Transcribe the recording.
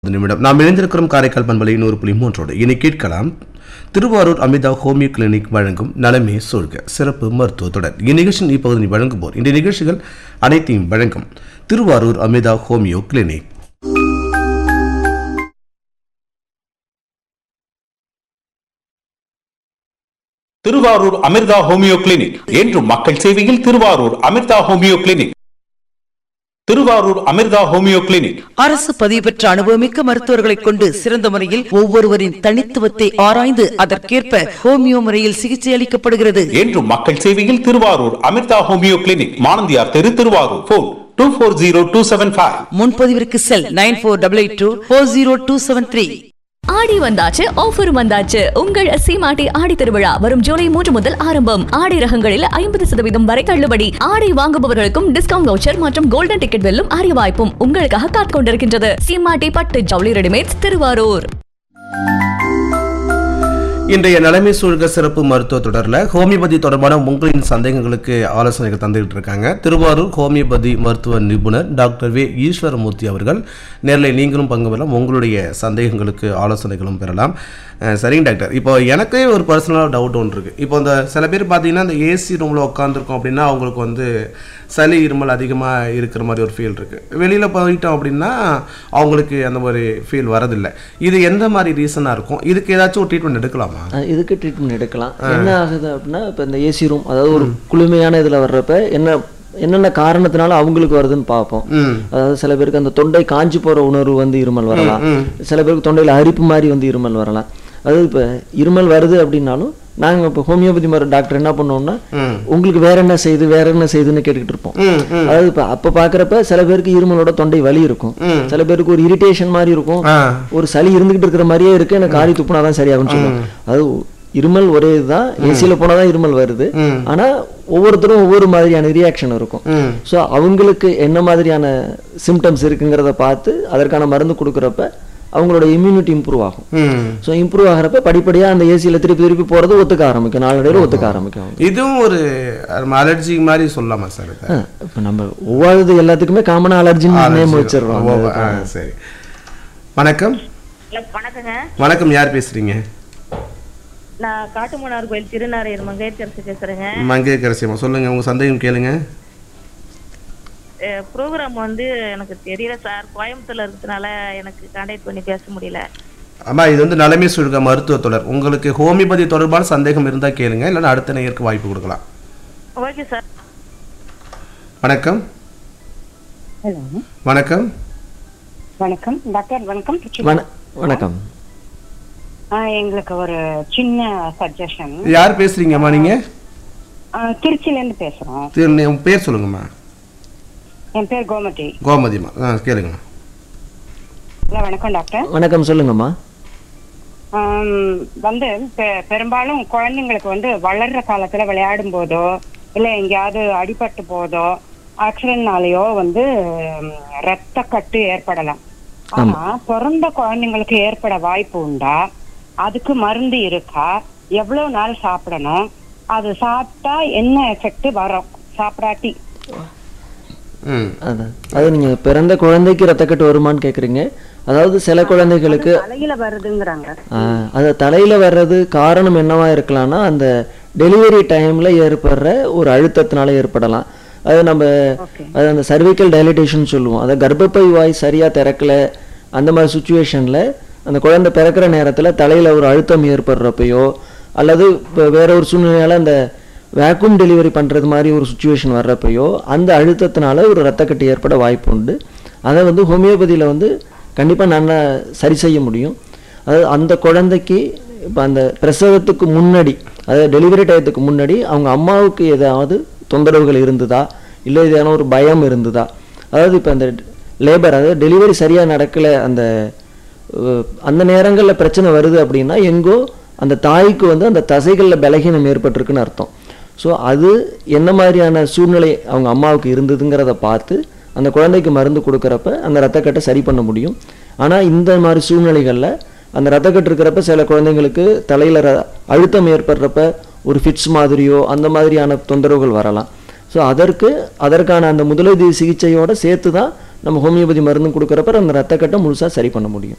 ஒரு நிமிடம் நாம் இணைந்திருக்கிறோம் காரைக்கால் பண்பலை நூறு புள்ளி மூன்றோடு இனி கேட்கலாம் திருவாரூர் அமிதா ஹோமியோ கிளினிக் வழங்கும் நலமே சூழ்க சிறப்பு மருத்துவ தொடர் இந்நிகழ்ச்சியின் இப்பகுதி வழங்குவோர் இந்த நிகழ்ச்சிகள் அனைத்தையும் வழங்கும் Thiruvarur Amitha homeo clinic Thiruvarur Amirtha homeo clinic என்றும் மக்கள் சேவையில் Thiruvarur Amirtha homeo clinic Thiruvarur Amirtha homeo clinic அரசு பதிவு பெற்ற அனுபவமிக்க மருத்துவர்களைக் கொண்டு சிறந்த முறையில் ஒவ்வொருவரின் தனித்துவத்தை ஆராய்ந்து அதற்கேற்ப ஹோமியோ முறையில் சிகிச்சை அளிக்கப்படுகிறது என்றும் மக்கள் சேவையில் திருவாரூர் அமிர்தா ஹோமியோ கிளினிக் மானந்தியார் தெரு Thiruvarur phone two four zero two seven five முன்பதிவிற்கு cell nine four double eight two four zero two seven three Aadi வந்தாச்சு ஆஃபர் வந்தாச்சு உங்கள் சீமாட்டி ஆடி திருவிழா வரும் ஜூலை மூன்று முதல் ஆரம்பம் ஆடை ரகங்களில் ஐம்பது சதவீதம் வரை தள்ளுபடி ஆடை வாங்குபவர்களுக்கும் டிஸ்கவுண்ட் வவுச்சர் மற்றும் கோல்டன் டிக்கெட் வெல்லும் அரிய வாய்ப்பும் உங்களுக்காக காத்துக் கொண்டிருக்கின்றது சீமாட்டி பட்டு ஜவுளி ரெடிமேட்ஸ் திருவாரூர் இன்றைய நலமை சூழ்க சிறப்பு மருத்துவ தொடரில் ஹோமியோபதி தொடர்பான உங்களின் சந்தேகங்களுக்கு ஆலோசனைகள் தந்துகிட்டு இருக்காங்க திருவாரூர் ஹோமியோபதி மருத்துவ நிபுணர் டாக்டர் வே ஈஸ்வரமூர்த்தி அவர்கள் நேரில் நீங்களும் பங்கு பெறலாம் உங்களுடைய சந்தேகங்களுக்கு ஆலோசனைகளும் பெறலாம் அஹ், சரிங்க டாக்டர் இப்போ எனக்கே ஒரு பர்சனலாக டவுட் ஒன்று இருக்குது இப்போ இந்த சில பேர் பார்த்தீங்கன்னா இந்த ஏசி ரூமில் உட்காந்துருக்கோம் அப்படின்னா அவங்களுக்கு வந்து சளி இருமல் அதிகமாக இருக்கிற மாதிரி ஒரு ஃபீல் இருக்குது வெளியில் போயிட்டோம் அப்படின்னா அவங்களுக்கு அந்த மாதிரி ஃபீல் வரதில்லை இது எந்த மாதிரி ரீசனாக இருக்கும் இதுக்கு ஏதாச்சும் ஒரு ட்ரீட்மெண்ட் எடுக்கலாமா அஹ் இதுக்கு ட்ரீட்மெண்ட் எடுக்கலாம் என்ன ஆகுது அப்படின்னா இப்போ இந்த ஏசி ரூம் அதாவது ஒரு குளுமையான இதில் வர்றப்ப என்ன என்னென்ன காரணத்தினால அவங்களுக்கு வருதுன்னு பார்ப்போம் ம் அதாவது சில பேருக்கு அந்த தொண்டை காஞ்சி போகிற உணர்வு வந்து இருமல் வரலாம் சில பேருக்கு தொண்டையில் அரிப்பு மாதிரி வந்து இருமல் வரலாம் அதாவது இப்போ இருமல் வருது அப்படின்னாலும் நாங்கள் இப்போ ஹோமியோபதி மருந்து டாக்டர் என்ன பண்ணோம்னா ம். உங்களுக்கு வேற என்ன செய்யுது வேற என்ன செய்யுதுன்னு கேட்டுக்கிட்டு இருப்போம் ம் ம் அதாவது இப்போ அப்போ பார்க்குறப்ப சில பேருக்கு இருமலோட தொண்டை வலி இருக்கும் ம். சில பேருக்கு ஒரு இரிட்டேஷன் மாதிரி இருக்கும் ஆ ஒரு சளி இருந்துகிட்டு இருக்கிற மாதிரியே இருக்கு எனக்கு காரி துப்புனா தான் சரியாகும்னு சொல்லுவாங்க அது இருமல் ஒரே இதுதான் ஏசியில் போனால் தான் இருமல் வருது ம். ஆனா ஒவ்வொருத்தரும் ஒவ்வொரு மாதிரியான ரியாக்ஷன் இருக்கும் ம் ஸோ அவங்களுக்கு என்ன மாதிரியான சிம்டம்ஸ் இருக்குங்கிறத பார்த்து அதற்கான மருந்து கொடுக்குறப்ப அவங்களோட இம்யூனிட்டி இம்ப்ரூவ் ஆகும் ம் ஸோ இம்ப்ரூவ் ஆகிறப்ப படிப்படியா அந்த ஏசியில் திருப்பி திருப்பி போறது ஒத்துக்க ஆரம்பிக்கும் நாளடைவில் ஒத்துக்க ஆரம்பிக்கும் அவங்க. இதுவும் ஒரு அலர்ஜி மாதிரி சொல்லலாமா சார் இது ஆ, இப்ப நம்ம ஒவ்வொரு எல்லாத்துக்குமே காமனா அலர்ஜின்னு நேம் Allergy. வச்சிடுறோம் ஓ, அந்த ஆ, சரி வணக்கம் ஹலோ வணக்கங்க வணக்கம் யார் பேசுறீங்க நான் காட்டுமன்னார் கோயில் திருநாரையர் மங்கையரசு பேசுறேங்க மங்கை கரசியம்மா சொல்லுங்க உங்க சந்தேகம் கேளுங்க ப்ரோக்ராம் வந்து எனக்கு தெரியல சார் கோயம்புத்தூர்ல இருக்கிறதுனால எனக்கு கான்டாக்ட் பண்ணி பேச முடியல அம்மா இது வந்து நலமே சுழுக மருத்துவ தொடர் உங்களுக்கு ஹோமியோபதி தொடர்பான சந்தேகம் இருந்தா கேளுங்க இல்லைன்னா அடுத்த நேயருக்கு வாய்ப்பு கொடுக்கலாம் ஓகே சார் வணக்கம் ஹலோ வணக்கம் வணக்கம் டாக்டர் வணக்கம் வண- வணக்கம் ஆ, எங்களுக்கு ஒரு சின்ன சஜஷன் யார் பேசுறீங்கம்மா நீங்க திருச்சில இருந்து பேசுறோம் திரு- நீ- உங்க பேர் சொல்லுங்கம்மா என் பேர் கோமதி கோமதிம்மா ஆ கேளுங்க ஹலோ வணக்கம் டாக்டர் வணக்கம் சொல்லுங்கம்மா ஆம், வந்து பெ- பெரும்பாலும் குழந்தைங்களுக்கு வந்து வளர்ற காலத்துல விளையாடும் போதோ இல்ல எங்கேயாவது அடிபட்டு போதோ ஆக்சிடென்ட்னாலயோ வந்து ம், ரத்த கட்டு ஏற்படலாம் ஆனா பிறந்த குழந்தைங்களுக்கு ஏற்பட வாய்ப்பு உண்டா அதுக்கு மருந்து இருக்கா எவ்வளவு நாள் சாப்பிடணும் அது சாப்பிட்டா என்ன எஃபெக்ட் வரும் சாப்பிடாட்டி ம் அதான் அது நீங்க பிறந்த குழந்தைக்கு ரத்தக்கட்டு வருமான்னு கேக்குறீங்க அதாவது சில குழந்தைகளுக்கு தலையில வருதுங்கிறாங்க ஆஹ், அது தலையில வர்றது காரணம் என்னவா இருக்கலாம்னா அந்த டெலிவரி டைம்ல ஏற்படுற ஒரு அழுத்தத்தினால ஏற்படலாம் அது நம்ம அது அந்த சர்விக்கல் டைலிட்டேஷன் சொல்லுவோம் அதை கர்ப்பப்பை வாய் சரியா திறக்கல அந்த மாதிரி சுச்சுவேஷன்ல அந்த குழந்தை பிறக்கிற நேரத்துல தலையில ஒரு அழுத்தம் ஏற்படுறப்பையோ அல்லது இப்ப வேற ஒரு சூழ்நிலையால அந்த வேக்யூம் டெலிவரி பண்றது மாதிரி ஒரு சுச்சுவேஷன் வர்றப்பையோ அந்த அழுத்தத்தினால ஒரு ரத்தக்கட்டு ஏற்பட வாய்ப்பு உண்டு அதை வந்து ஹோமியோபதியில வந்து கண்டிப்பா நல்லா சரி செய்ய முடியும் அதாவது அந்த குழந்தைக்கு இப்போ அந்த பிரசவத்துக்கு முன்னாடி அதாவது டெலிவரி டயத்துக்கு முன்னாடி அவங்க அம்மாவுக்கு ஏதாவது தொந்தரவுகள் இருந்ததா இல்லை ஏதாவது ஒரு பயம் இருந்ததா அதாவது இப்போ அந்த லேபர் அதாவது டெலிவரி சரியாக நடக்கலை அந்த அஹ், அந்த நேரங்களில் பிரச்சனை வருது அப்படின்னா எங்கோ அந்த தாய்க்கு வந்து அந்த தசைகளில் பலகீனம் ஏற்பட்டிருக்குன்னு அர்த்தம் ஸோ அது என்ன மாதிரியான சூழ்நிலை அவங்க அம்மாவுக்கு இருந்ததுங்கிறத பார்த்து அந்த குழந்தைக்கு மருந்து கொடுக்குறப்ப அந்த ரத்தக்கட்டை சரி பண்ண முடியும் ஆனால் இந்த மாதிரி சூழ்நிலைகளில் அந்த ரத்தக்கட்டு இருக்கிறப்ப சில குழந்தைங்களுக்கு தலையில் ர அழுத்தம் ஏற்படுறப்ப ஒரு ஃபிட்ஸ் மாதிரியோ அந்த மாதிரியான தொந்தரவுகள் வரலாம் ஸோ அதற்கு அதற்கான அந்த முதலுதவி சிகிச்சையோட சேர்த்து தான் நம்ம ஹோமியோபதி மருந்து கொடுக்குறப்ப அந்த ரத்த கட்டை முழுசாக சரி பண்ண முடியும்